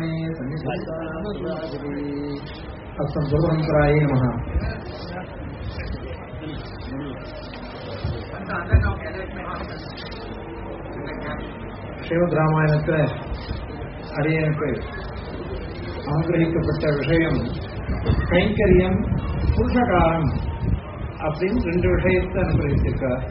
ब्रह्मणे सन्निधानमुदादिरे अस्मत् गुरुपरम्परायै नमः ஸ்ரீமத் ராமாயணத்தில் அடியனுக்கு அனுகிரகிக்கப்பட்ட விஷயம் கைங்கரியம் புருஷகாரம் அப்படின்னு ரெண்டு விஷயத்தை அனுகிரகிச்சிருக்கார்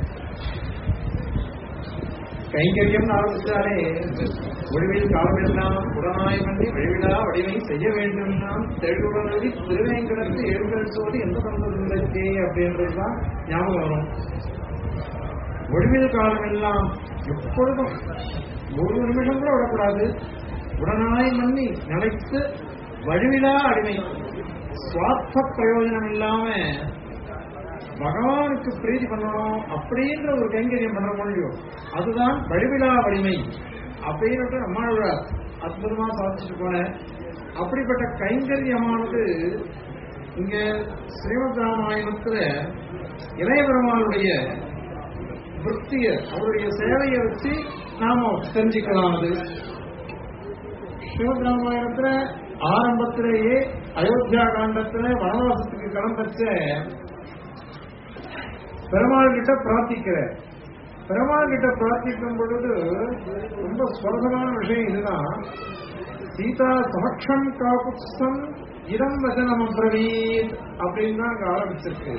கைங்கரியம் ஆரம்பித்தாலே ஒளிவில் காலமெல்லாம் உடனாய் பண்ணி விழிவிழா வடிவை செய்ய வேண்டும் நாம் தெழுவுடனடி திருவேங்கடத்து எழுந்தெழுத்துவது எந்த சந்தர்ப்பத்திலே அப்படின்றதுதான் ஞாபகம் வரும் ஒளிவில் காலமெல்லாம் எப்பொழுதும் ஒரு நிமிஷம் கூட விடக்கூடாது உடனாய் மன்னி நிலைத்து வழுவிலா அடிமை சுவார்த்த பிரயோஜனம் இல்லாம பகவானுக்கு பிரீதி பண்ணணும் அப்படின்ற ஒரு கைங்கரியம் பண்ற மொழியோ அதுதான் வழிவிழா வலிமை அப்படின்னு நம்மளோட அற்புதமா சாதிச்சுட்டு போன அப்படிப்பட்ட கைங்கரியமானது இங்க ஸ்ரீமத் ராமாயணத்துல இளைய பெருமாளுடைய விற்த்திய அவருடைய சேவையை வச்சு நாம தெரிஞ்சுக்கலாம் அது ஸ்ரீமத் ராமாயணத்துல ஆரம்பத்திலேயே அயோத்தியா காண்டத்துல வனவாசத்துக்கு கிளம்பச்ச பெருமாள் கிட்ட பிரார்த்திக்கிறார் பெருமாள் கிட்ட பிரார்த்திக்கும் பொழுது ரொம்ப சுவர்ணமான விஷயம் இதுதான் சீதா சமக்ஷம் காபுத்சம் இடம் வசனம் அப்ரவீத் அப்படின்னு தான் அங்க ஆரம்பிச்சிருக்கு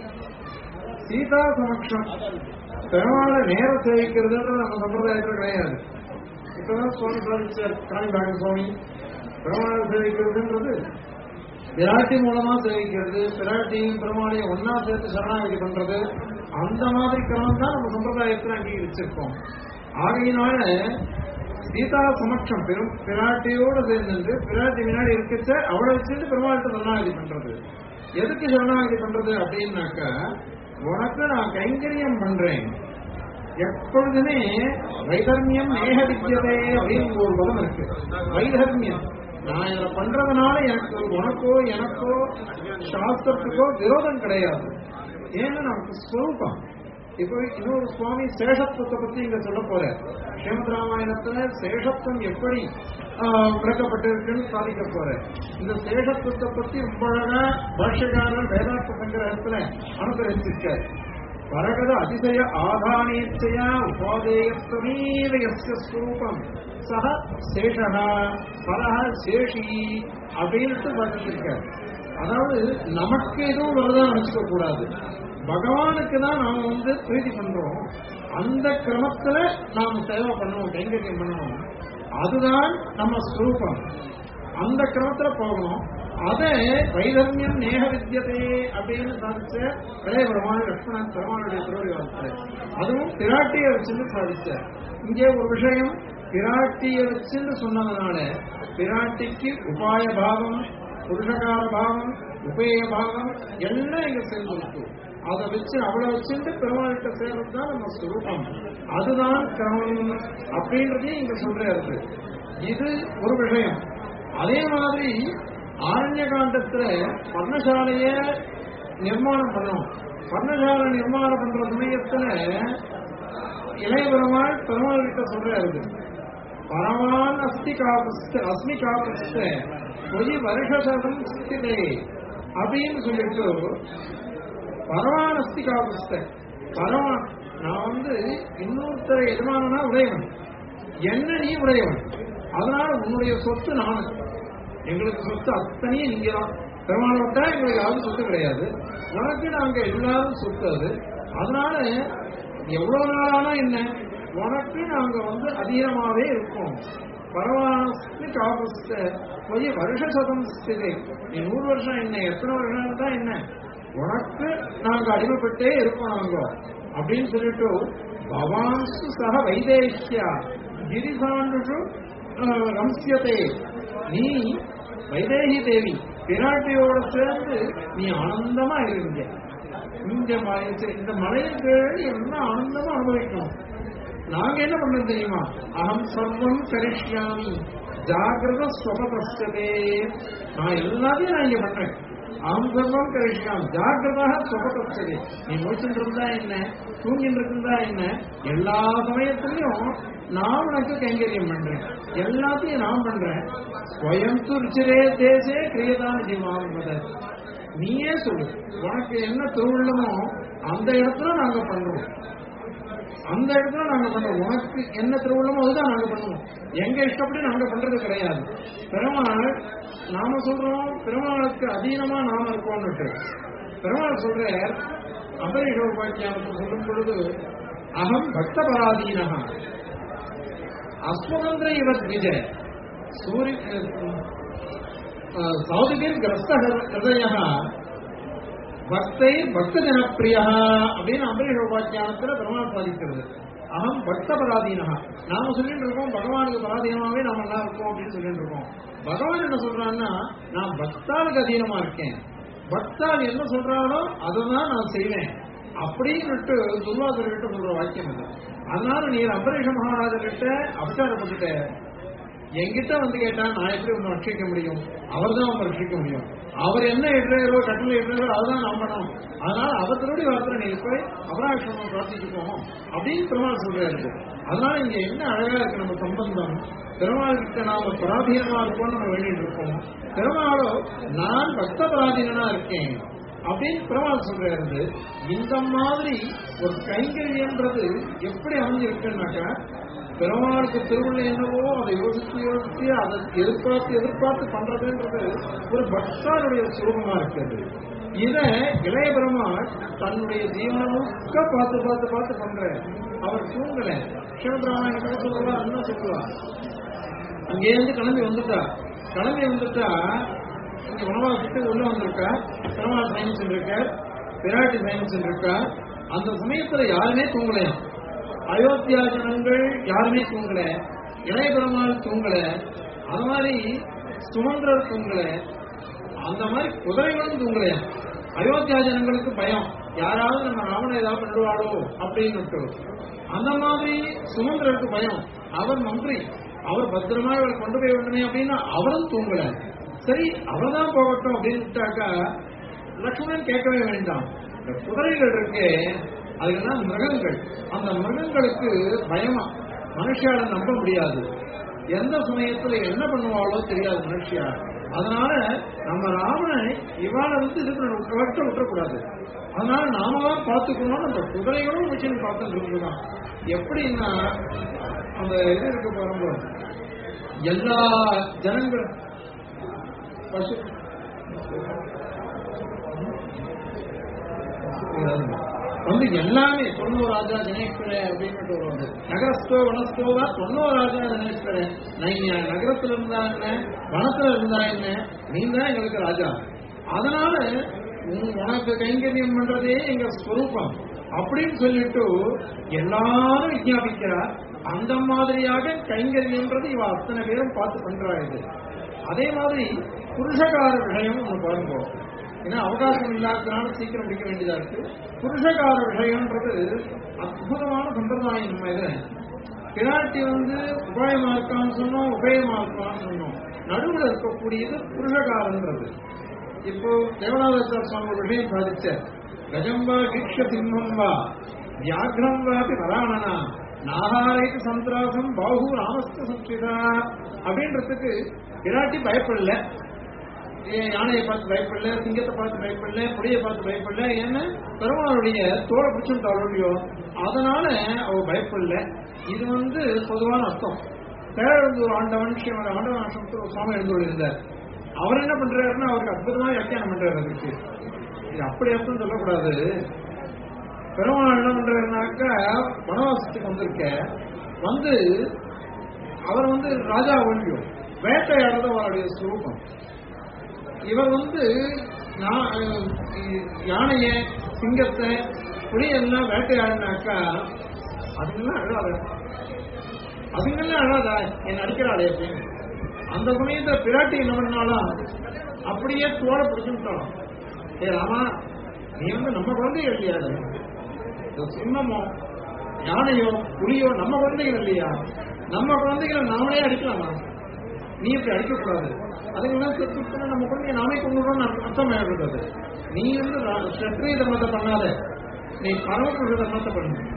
சீதா சமக்ஷம் பெருமாளை நேர சேவிக்கிறதுன்றது நம்ம சம்பிரதாயத்தில் கிடையாது இப்பதான் சுவாமி சாதிச்சார் காணிபாக சுவாமி பெருமாளை சேவிக்கிறதுன்றது பிராட்டி மூலமா சேவிக்கிறது பிராட்டியும் பெருமாளையும் ஒன்னா சேர்த்து சரணாகதி பண்றது அந்த மாதிரி கிரமம் தான் நம்ம சம்பிரதாயத்தில் அங்கீகரிச்சிருக்கோம் ஆகையினால சீதா சமட்சம் பெரும் பிராட்டியோடு சேர்ந்து பிராட்டி முன்னாடி இருக்கச்ச அவளை வச்சுட்டு பெருமாள்கிட்ட சரணாகதி பண்றது எதுக்கு சரணாகதி பண்றது அப்படின்னாக்க உனக்கு நான் கைங்கரியம் பண்றேன் எப்பொழுதுமே வைதர்மியம் நேக வித்தியதே அப்படின்னு ஒரு பதம் இருக்கு வைதர்மியம் நான் இதை பண்றதுனால எனக்கு உனக்கோ எனக்கோ சாஸ்திரத்துக்கோ விரோதம் கிடையாது ஏன்னா நமக்கு ஸ்வரூபம் இப்போ இன்னொரு சுவாமி சேஷத்துவத்தை பத்தி இங்க சொல்ல போற ஸ்ரீமத் ராமாயணத்துல சேஷத்துவம் எப்படி விளக்கப்பட்டிருக்குன்னு சாதிக்க போற இந்த சேஷத்துவத்தை பத்தி ரொம்ப அழகா பாஷ்யகாரர் வேதாந்த சங்கிரகத்துல அனுசரிச்சிருக்கார் பரகத அதிசய ஆதானேச்சையா உபாதேயத்துவமேவ எஸ்ய ஸ்வரூபம் சக சேஷகா பரஹ சேஷி அப்படின்ட்டு பார்த்துருக்கார் அதாவது நமக்கு எதுவும் வரதான் நினைச்சுக்க கூடாது பகவானுக்கு தான் நாம வந்து பிரீதி பண்றோம் அந்த கிரமத்துல நாம சேவை பண்ணணும் கைங்கரியம் பண்ணணும் அதுதான் நம்ம ஸ்வரூபம் அந்த கிரமத்துல போகணும் அதை வைதர்மியம் நேக வித்தியதே அப்படின்னு சாதிச்ச இளைய பெருமாள் லட்சுமணன் பெருமாளுடைய திருவடி வார்த்தை அதுவும் பிராட்டியை வச்சுன்னு சாதிச்ச இங்கே ஒரு விஷயம் பிராட்டியை வச்சுன்னு சொன்னதுனால பிராட்டிக்கு உபாய பாவம் புருஷகார பாவம் உபேய பாவம் எல்லாம் இங்க சேர்ந்துருக்கு அதை வச்சு அவளை வச்சுட்டு பெருமாள்கிட்ட சேர்றது தான் நம்ம சுரூபம் அதுதான் கிரமம் அப்படின்றதையும் இங்க சொல்றது இது ஒரு விஷயம் அதே மாதிரி ஆரண்ய காண்டத்துல பர்ணசாலைய நிர்மாணம் பண்ணோம் பர்ணசாலை நிர்மாணம் பண்ற சமயத்துல இளைய பெருமாள் பெருமாள் கிட்ட சொல்றாரு பரவான் அஸ்தி காபஸ்த அஸ்மி காபஸ்த பொய் வருஷசதம் ஸ்திதே அப்படின்னு சொல்லிட்டு பரவான் அஸ்தி காபஸ்த பரவான் நான் வந்து இன்னொருத்தரை எஜமானனா உடையவன் என்ன நீ உடையவன் அதனால உன்னுடைய சொத்து நான் எங்களுக்கு சொத்து அத்தனையும் நீங்க தான் பெருமாள் விட்டா எங்களுக்கு யாரும் சொத்து கிடையாது உனக்கு நாங்க எல்லாரும் சொத்து அது அதனால எவ்வளவு நாளானா என்ன உனக்கு நாங்க வந்து அதிகமாவே இருக்கோம் பரவானஸ்து காபஸ்த போய் வருஷ சதம் ஸ்திதி நீ நூறு வருஷம் என்ன எத்தனை வருஷம் தான் என்ன உனக்கு நாங்க அடிமைப்பட்டே இருக்கோம் நாங்க அப்படின்னு சொல்லிட்டு பவான்சு சக வைதேஷ்யா கிரிசாண்டு ரம்சியதே நீ வைதேகி தேவி பிராட்டியோட சேர்ந்து நீ ஆனந்தமா இருங்க இந்த மலை இந்த மலையை கேள்வி என்ன ஆனந்தமா அனுபவிக்கணும் நாங்க என்ன பண்றது தெரியுமா அகம் சர்வம் கரிஷ்யாமி ஜாகிரத ஸ்வபதஸ்தே நான் எல்லாத்தையும் நான் இங்க பண்றேன் அகம் சர்வம் கரிஷ்யாமி ஜாகிரதாக ஸ்வபதஸ்தே நீ முடிச்சுட்டு இருந்தா என்ன தூங்கிட்டு இருந்தா என்ன எல்லா சமயத்திலையும் நான் உனக்கு கைங்கரியம் பண்றேன் எல்லாத்தையும் நான் பண்றேன் ஸ்வயம் துர்ச்சிரே தேசே கிரியதான் ஜீவாங்க நீயே சொல்லு உனக்கு என்ன திருவுள்ளமோ அந்த இடத்துல நாங்க பண்றோம் அந்த இடத்துல நாங்க பண்றோம் உனக்கு என்ன திருவுள்ளமோ அதுதான் நாங்க பண்ணுவோம் எங்க இஷ்டப்படி நாங்க பண்றது கிடையாது பெருமாள் நாம சொல்றோம் பெருமாளுக்கு அதீனமா நாம இருக்கோம்னுட்டு பெருமாள் சொல்ற அபரிஷ உபாக்கியானத்தை சொல்லும் பொழுது அகம் பக்த பராதீனகா அஸ்வதந்திர இவத் விஜய சூரிய சௌதிகர் கிரஸ்த ஹிருதய பக்தை பக்த ஜனப்பிரியா அப்படின்னு அம்பரீஷ உபாக்கியானத்துல பெருமாள் சாதிக்கிறது அகம் பக்த பராதீனகா நாம சொல்லிட்டு இருக்கோம் பகவானுக்கு பராதீனமாவே நாம எல்லாம் இருக்கோம் அப்படின்னு சொல்லிட்டு இருக்கோம் பகவான் என்ன சொல்றான்னா நான் பக்தாளுக்கு அதீனமா இருக்கேன் பக்தால் என்ன சொல்றாரோ அதுதான் நான் செய்வேன் அப்படின்னுட்டு துர்வாசர்கிட்ட சொல்ற வாக்கியம் அது அதனால நீர் அம்பரீஷ மகாராஜர்கிட்ட அபச்சாரப்பட்டுட்ட என்கிட்ட வந்து கேட்டா நான் எப்படி ஒன்று ரட்சிக்க முடியும் அவர் தான் அவன் ரட்சிக்க முடியும் அவர் என்ன இடுறாரோ கட்டளை இடுறாரோ அதுதான் நான் பண்ணணும் அதனால அவர்களுடைய வார்த்தை நீங்க போய் அபராஷ்டிரமம் பிரார்த்திச்சுக்கோம் அப்படின்னு பெருமாள் சொல்றாரு அதனால இங்க என்ன அழகா இருக்கு நம்ம சம்பந்தம் பெருமாள் கிட்ட நாம பராதீனமா இருக்கோம்னு நம்ம வேண்டிட்டு இருக்கோம் பெருமாளோ நான் பக்த பராதீனனா இருக்கேன் அப்படின்னு பெருமாள் சொல்றாரு இந்த மாதிரி ஒரு கைங்கரியன்றது எப்படி அமைஞ்சிருக்குன்னாக்கா பெருமாளுக்கு திருவிழா என்னவோ அதை யோசித்து யோசித்து அதை எதிர்பார்த்து எதிர்பார்த்து பண்றதுன்றது ஒரு பக்தாருடைய சுரூபமா இருக்கிறது இத இளைய பெருமாள் தன்னுடைய ஜீவனமுக்க பார்த்து பார்த்து பார்த்து பண்ற அவர் தூங்கல சிவபிரமாணம் சொல்லுவா என்ன சொல்லுவா அங்கேருந்து கிளம்பி வந்துட்டா கிளம்பி வந்துட்டா இங்க வனவாசத்துக்கு உள்ள வந்திருக்கா பெருமாள் சயின்ஸ் இருக்க பிராட்டி சயின்ஸ் இருக்கா அந்த சமயத்துல யாருமே தூங்கலையாம் அயோத்தியா ஜனங்கள் யாருமே தூங்கல இளைய பெருமாள் தூங்கல அது மாதிரி சுமந்திரர் தூங்கல அந்த மாதிரி குதிரைகளும் தூங்கலையா அயோத்தியா ஜனங்களுக்கு பயம் யாராவது நம்ம ராவண ஏதாவது பண்ணிடுவாளோ அப்படின்னு அந்த மாதிரி சுமந்திரருக்கு பயம் அவர் மந்திரி அவர் பத்திரமா இவரை கொண்டு போய் விடணுமே அப்படின்னா அவரும் தூங்கல சரி அவர் தான் போகட்டும் அப்படின்ட்டாக்கா லட்சுமணன் கேட்கவே வேண்டாம் இந்த குதிரைகள் இருக்கே அதுக்கெல்லாம் மிருகங்கள் அந்த மிருகங்களுக்கு பயமா மனுஷால நம்ப முடியாது எந்த சமயத்துல என்ன பண்ணுவாளோ தெரியாது மனுஷியா அதனால நம்ம ராவணன் இவாளை வந்து இதுக்கு விட்ட விட்டுறக்கூடாது அதனால நாம தான் பார்த்துக்கணும் அந்த குதிரைகளும் வச்சு பார்த்துட்டு இருக்குதான் எப்படின்னா அந்த இது இருக்கு பாருங்க எல்லா ஜனங்களும் பசு வந்து எல்லாமே தொண்ணூறு ராஜா ஜனேஸ்வர அப்படின்னு வருவாங்க நகரஸ்தோ வனஸ்தோவா தொண்ணூறு ராஜா ஜனேஸ்வர நீங்க நகரத்துல இருந்தா என்ன வனத்துல இருந்தா என்ன நீ தான் எங்களுக்கு ராஜா அதனால உன் உனக்கு கைங்கரியம் பண்றதே எங்க ஸ்வரூபம் அப்படின்னு சொல்லிட்டு எல்லாரும் விஞ்ஞாபிக்கிறா அந்த மாதிரியாக கைங்கரியம்ன்றது இவ அத்தனை பேரும் பார்த்து பண்றா இது அதே மாதிரி புருஷகார விஷயம் ஒன்று பாருங்க ஏன்னா அவகாசம் இல்லாததுனால சீக்கிரம் முடிக்க வேண்டியதா இருக்கு புருஷகார விஷயம்ன்றது அற்புதமான சம்பிரதாயம் நம்ம இதுல பிராட்டி வந்து உபாயமா இருக்கான்னு சொன்னோம் உபயமா இருக்கான்னு சொன்னோம் நடுவில் இருக்கக்கூடியது புருஷகாரன்றது இப்போ தேவநாதாச்சார சுவாமி ஒரு விஷயம் சாதிச்ச கஜம்பா கிக்ஷ சிம்மம் வா வியாக்ரம் வாபி பராணனா நாகாரைக்கு சந்திராசம் பாகு ராமஸ்த சம்சிதா அப்படின்றதுக்கு பிராட்டி பயப்படல யானையை பார்த்து பயப்படல சிங்கத்தை பார்த்து பயப்படல புளியை பார்த்து பயப்படல ஏன்னா பெருமாளுடைய தோலை பிடிச்சுட்டாளோ அதனால அவ பயப்படல இது வந்து பொதுவான அர்த்தம் பேரழுந்தூர் ஆண்டவன் ஸ்ரீமன் ஆண்டவன் ஆசிரமத்தில் ஒரு சுவாமி எழுந்தோடு இருந்தார் அவர் என்ன பண்றாருன்னா அவருக்கு அற்புதமா வியாக்கியானம் பண்றாரு அதுக்கு இது அப்படி அர்த்தம் சொல்லக்கூடாது பெருமாள் என்ன பண்றாருனாக்கா வனவாசத்துக்கு வந்திருக்க வந்து அவர் வந்து ராஜா ஒழியும் வேட்டையாடுறது அவருடைய சுரூபம் இவர் வந்து யானைய சிங்கத்தை புலியெல்லாம் வேட்டையாடினாக்கா அதுங்கெல்லாம் அழாத அதுங்கெல்லாம் அழாதா என்ன அடிக்கிறாளே அப்படின்னு அந்த சமயத்தை பிராட்டி என்ன பண்ணாலும் அப்படியே தோட பிடிச்சுட்டாலும் ஏ ராமா நீ வந்து நம்ம குழந்தைகள் இல்லையா சிம்மமோ யானையோ புலியோ நம்ம குழந்தைகள் இல்லையா நம்ம குழந்தைகளை நாமளே அடிக்கலாமா நீ இப்படி அடிக்கக்கூடாது அதுக்கெல்லாம் செத்து நம்ம குழந்தைய நாமே கொண்டுடணும்னு அர்த்தம் ஆயிடுறது நீ வந்து சத்திரிய தர்மத்தை பண்ணாத நீ பரமபுருஷ தர்மத்தை பண்ணு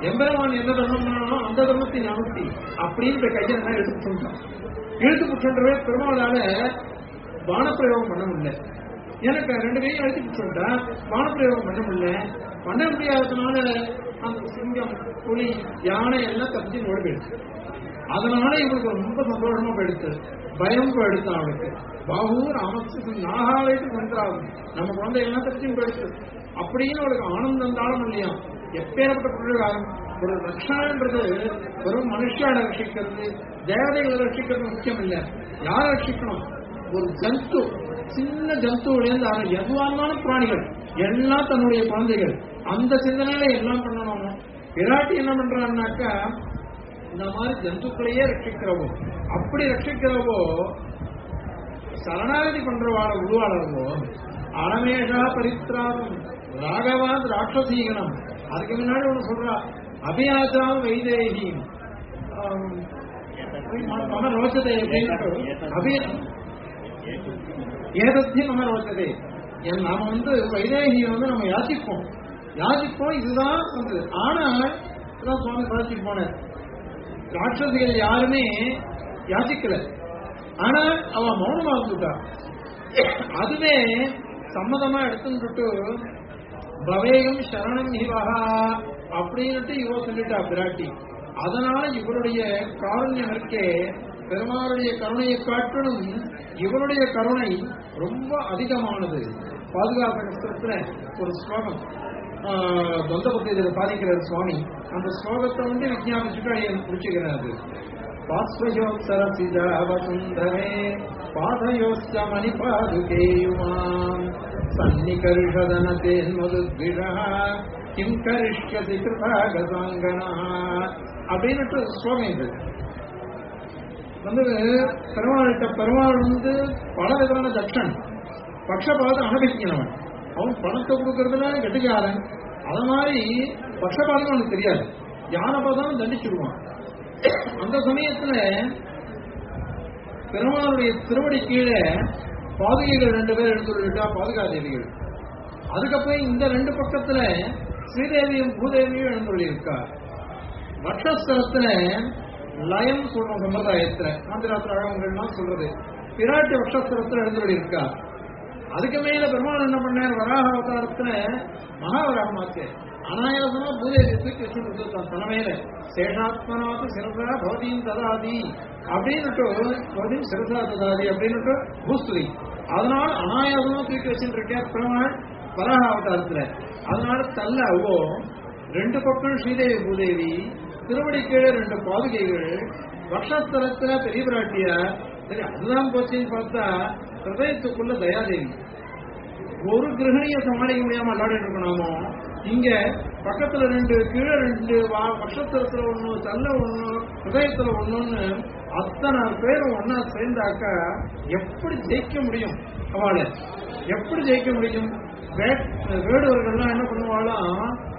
எம்பெருமான் என்ன தர்மம் பண்ணானோ அந்த தர்மத்தை அனுப்பி அப்படின்ற கையை என்ன எடுத்து சொல்லிட்டான் இழுத்து புற்றவே பெருமாளால பானப்பிரயோகம் பண்ண முடியல எனக்கு ரெண்டு கையும் அழுத்தி சொல்லிட்டா பானப்பிரயோகம் பண்ண முடியல பண்ண முடியாததுனால அந்த சிங்கம் புலி யானை எல்லாம் தப்பிச்சு ஓடி போயிடுச்சு அதனால இவனுக்கு ரொம்ப சந்தோஷமா போயிடுச்சு பயம் போயிடுச்சு அவனுக்கு பாபு ராமசுக்கு நாகாவைக்கு மந்திராகும் நம்ம குழந்தை எல்லாம் தப்பிச்சு போயிடுச்சு அப்படின்னு அவளுக்கு ஆனந்தம் தாளம் இல்லையா எப்பேற்பட்ட பொருளாகும் ஒரு ரட்சணன்றது வெறும் மனுஷால ரட்சிக்கிறது தேவதைகளை ரட்சிக்கிறது முக்கியம் இல்ல யாரை ரட்சிக்கணும் ஒரு ஜந்து சின்ன ஜந்துவிலேருந்து ஆன எதுவான பிராணிகள் எல்லாம் தன்னுடைய குழந்தைகள் அந்த சிந்தனையில எல்லாம் பண்ணணும் விராட்டி என்ன பண்றான்னாக்கா இந்த மாதிரி ஜந்துக்களையே ரட்சிக்கிறவோ அப்படி ரட்சிக்கிறவோ சரணாகதி பண்றவாட உருவாளவோ அனமேஷா பரித்ராதம் ராகவாத் ராட்சசீகனம் அதுக்கு முன்னாடி ஒண்ணு சொல்றா அபியாச்சாம் வைதேகி ஆம், மம ரோச்சதே அப்படின்ட்டு அபி ஏதத்தையும் நம்ம ரோச்சதே என் நாம வந்து வைதேகியை வந்து நம்ம யாசிப்போம் யாசிப்போம் இதுதான் வந்து ஆனா இதான் சுவாமி சாதிச்சுட்டு போனார் ராட்சசிகள் யாருமே யாசிக்கல ஆனா அவ மௌனமா இருந்துட்டா அதுவே சம்மதமா எடுத்துட்டு பவேகம் சரணம் இவகா அப்படின்னுட்டு இவ சொல்லிட்டா பிராட்டி அதனால இவருடைய காருண்யம் இருக்கே பெருமாளுடைய கருணையை காட்டிலும் இவருடைய கருணை ரொம்ப அதிகமானது பாதுகாப்பு கஷ்டத்துல ஒரு ஸ்லோகம் தொந்தபுத்தியில சாதிக்கிறார் சுவாமி அந்த ஸ்லோகத்தை வந்து விஜயாபிச்சுட்டு அடியன் பிடிச்சுக்கிறாரு பாஸ்வயோத்சரசிதாவசுந்தரே பாதயோஸ்த மணிபாதுகேயுமாம் சன்னிகர்ஷதனதேன் மதுத்விஷா கிம் கரிஷ்யதி கிருதாகசாங்கனா அப்படின்னுட்டு ஸ்லோகம் இது வந்து பெருமாள்கிட்ட பெருமாள் வந்து பல விதமான தட்சன் பக்ஷபாதம் அனுபவிக்கிறவன் அவன் பணத்தை கொடுக்கறதுல கெட்டிக்காரன் அத மாதிரி பக்ஷபாதம் அவனுக்கு தெரியாது யானபதம் தண்டிச்சுடுவான் அந்த சமயத்துல பெருமாளுடைய திருவடி கீழே பாதுகைகள் ரெண்டு பேர் எடுத்துட்டா பாதுகா தேவிகள் அதுக்கப்புறம் இந்த ரெண்டு பக்கத்துல ஸ்ரீதேவியும் பூதேவியும் எழுந்துள்ளி இருக்கா வட்சஸ்தலத்துல லயம் சொல்றோம் சம்பிரதாயத்துல ஆந்திராத்திர அழகங்கள்லாம் சொல்றது பிராட்டி வட்சஸ்தலத்துல எழுந்துள்ளி இருக்கா அதுக்கு மேல பெருமாள் என்ன பண்ணார் வராக அவதாரத்துல மகாவராகமாச்சு அனாயாசமா பூதேவி தூக்கி வச்சு கொடுத்துருக்கான் தலைமையில சேஷாத்மனாத்து சிறசா பவதியும் ததாதி அப்படின்னுட்டு பவதியும் சிறசா ததாதி அப்படின்னுட்டு பூஸ்துதி அதனால அனாயாசமா தூக்கி வச்சுட்டு இருக்கார் பெருமாள் வராக அவதாரத்துல அதனால தள்ள அவ்வோ ரெண்டு பக்கம் ஸ்ரீதேவி பூதேவி திருவடி கீழே ரெண்டு பாதுகைகள் வருஷஸ்தலத்துல பெரிய பிராட்டியா சரி அதுதான் போச்சுன்னு பார்த்தா ஹிருதயத்துக்குள்ள தயாதேவி ஒரு கிரகணிய சமாளிக்க முடியாம விளையாடிட்டு இருக்கணுமோ இங்க பக்கத்துல ரெண்டு கீழே ரெண்டு வா- வருஷத்துல ஒண்ணு தள்ள ஒண்ணு ஹிருதயத்துல ஒண்ணுன்னு அத்தனை பேரும் ஒன்னா சேர்ந்தாக்கா எப்படி ஜெயிக்க முடியும் அவளை எப்படி ஜெயிக்க முடியும் வே- வேடுவர்கள்லாம் என்ன பண்ணுவாளாம்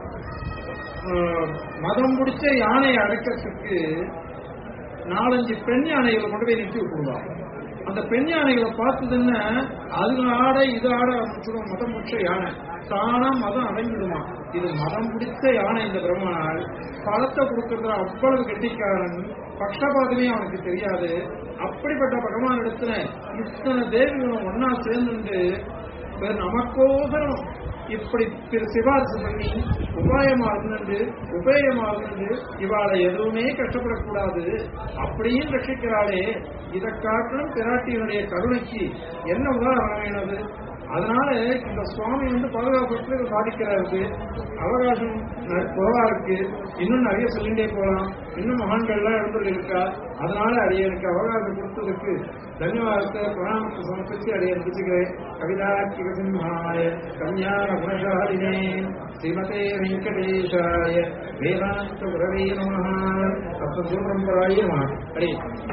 ஆஹ், மதம் பிடிச்ச யானையை அடக்கிறதுக்கு நாலஞ்சு பெண் யானைகளை கொண்டு போய் நிறுத்தி விட்டுருவாங்க அந்த பெண் யானைகளை பார்த்ததுன்னா அது ஆட இது ஆட ஆரம்பிச்சிடும் மதம் பிடிச்ச யானை தானா மதம் அடைஞ்சிடுமா இது மதம் பிடிச்ச யானை இந்த பிரம்மனால் பழத்தை கொடுக்கறதுல அவ்வளவு கெட்டிக்காரன் பக்ஷபாதமே அவனுக்கு தெரியாது அப்படிப்பட்ட பகவான் இடத்துல இத்தனை தேவிகளும் ஒன்னா சேர்ந்துட்டு பேர் நமக்கோசரம் இப்படி திரு சிபாரிசு பண்ணி உபாயமா இருந்துட்டு உபேயமா இருந்து இவாளை எதுவுமே கஷ்டப்படக்கூடாது அப்படியும் ரட்சிக்கிறாளே இதை காட்டிலும் பிராட்டியினுடைய கருணைக்கு என்ன உதாரணம் வேணுது அதனால இந்த சுவாமி வந்து பாதுகாப்பு சாதிக்கிறாரு அவகாசம் ந- குறைவா இருக்கு இன்னும் நிறைய சொல்லிட்டே போலாம் இன்னும் மகான்கள்லாம் எழுந்துள்ள இருக்கா அதனால அடியனுக்கு அவகாசம் கொடுத்ததுக்கு தன்யவாதத்தை பிரணாமத்தை சமர்ப்பித்து அடியன் முடிச்சுக்கிறேன் கவிதார்த்திக சிம்ஹாய கல்யாண குணசாலினே ஸ்ரீமதே வெங்கடேஷாய வேதாந்த குரவே நம தத்துவம்பராய நம ஹரி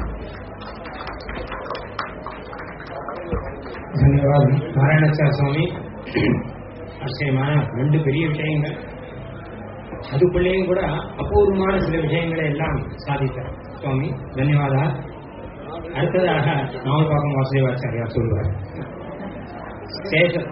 தன்யவாதம் நாராயணசார் சுவாமி ஆச்சரியமான ரெண்டு பெரிய விஷயங்கள் அதுக்குள்ளேயும் கூட அபூர்வமான சில விஷயங்களை எல்லாம் சாதித்தார் சுவாமி தன்யவாதா அடுத்ததாக நாமபாக்கம் வாசுதேவாச்சாரியார் சொல்வார் சேஷ